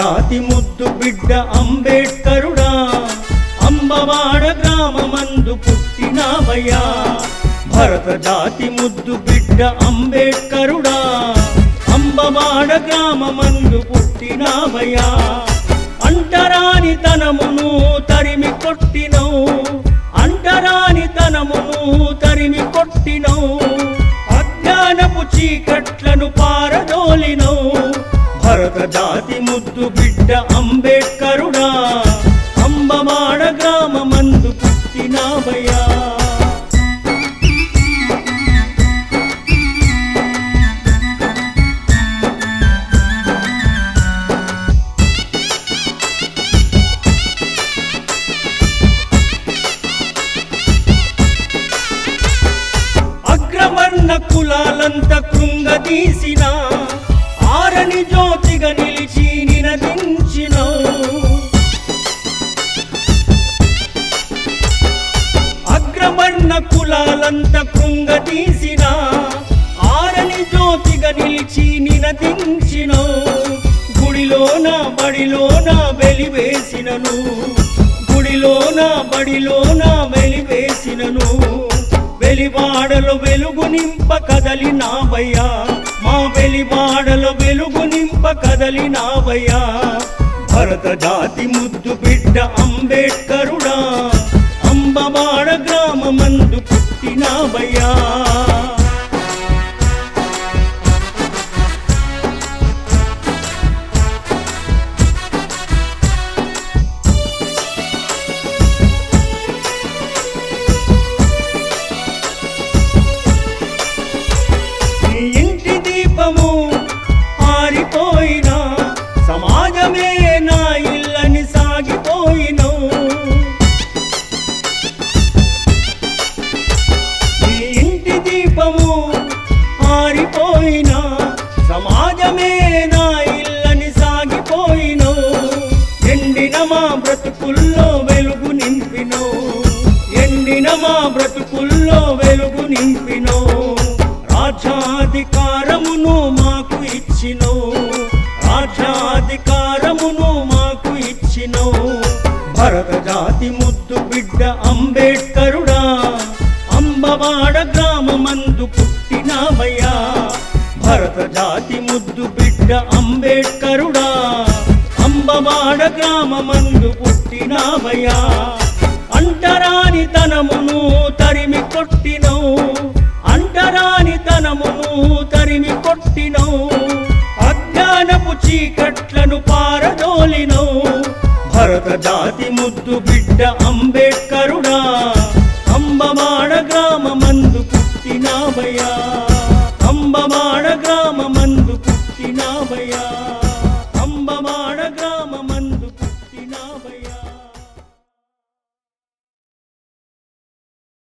జాతి ముద్దు బిడ్డ అంబేడ్కరుడా అంబవాడ గ్రామమందు పుట్టినావయ్యా భరత జాతి ముద్దు బిడ్డ అంబేడ్కరుడా అంబవాడ గ్రామమందు పుట్టినావయ్యా అంటరాని తనమును తరిమి కొట్టినవు అంటరాని తనమును తరిమి కొట్టినవు అజ్ఞానపు చీకట్లను పారదోలినవు భరత జాతి ముద్దు బిడ్డ అంబేడ్కరుడా అంబమాడ గ్రామమందు పుట్టినావయ్యా అగ్రవర్ణ కులాలంత కృంగదీసిన ఆరని జ్యోతిగా నిలిచి నినదించినవు అగ్రవర్ణ కులాలంత కృంగదీసిన ఆరని జ్యోతిగా నిలిచి నినదించినవు గుడిలోన బడిలోన వెలివేసినను గుడిలోన బడిలోన వెలివేసినను వెలివాడలో వెలుగు నింప కదలినావయ్యా మా వెలివాడలో వెలుగు నింప కదలినావయ్యా భరత జాతి ముద్దు బిడ్డ అంబేడ్కరుడా అంబవాడ గ్రామమందు పుట్టినావయ్యా నీ ఇంటి దీపము ఆరిపోయినా సమాజమే నా ఇల్లని సాగిపోయినవు నీ ఇంటి దీపము ఆరిపోయినా సమాజమే నా ఇల్లని సాగిపోయినవు ఎండిన మా బ్రతుకుల్లో వెలుగు నింపినో ఎండిన మా బ్రతుకుల్లో వెలుగు నింపినో రాజ్యాధికారమును మాకు ఇచ్చినో రాజ్యాధికారమును మాకు ఇచ్చినో భరత జాతి ముద్దు బిడ్డ అంబేడ్కరుడా అంబవాడ గ్రామమందు పుట్టినావయ్యా భరత జాతి ముద్దు బిడ్డ అంబేడ్కరుడా అంబవాడ గ్రామమందు పుట్టినావయ్యా అంటరాని తనమును తరిమి కొట్టినవు అంటరాని తనమును తరిమి కొట్టినవు అజ్ఞానపు చీకట్లను పారదోలినవు భరత జాతి ముద్దు బిడ్డ అంబేడ్కరుడా అంబమాడ గ్రామమందు పుట్టినావయ్యా అంబమాడ గ్రామమందు పుట్టినావయ్యా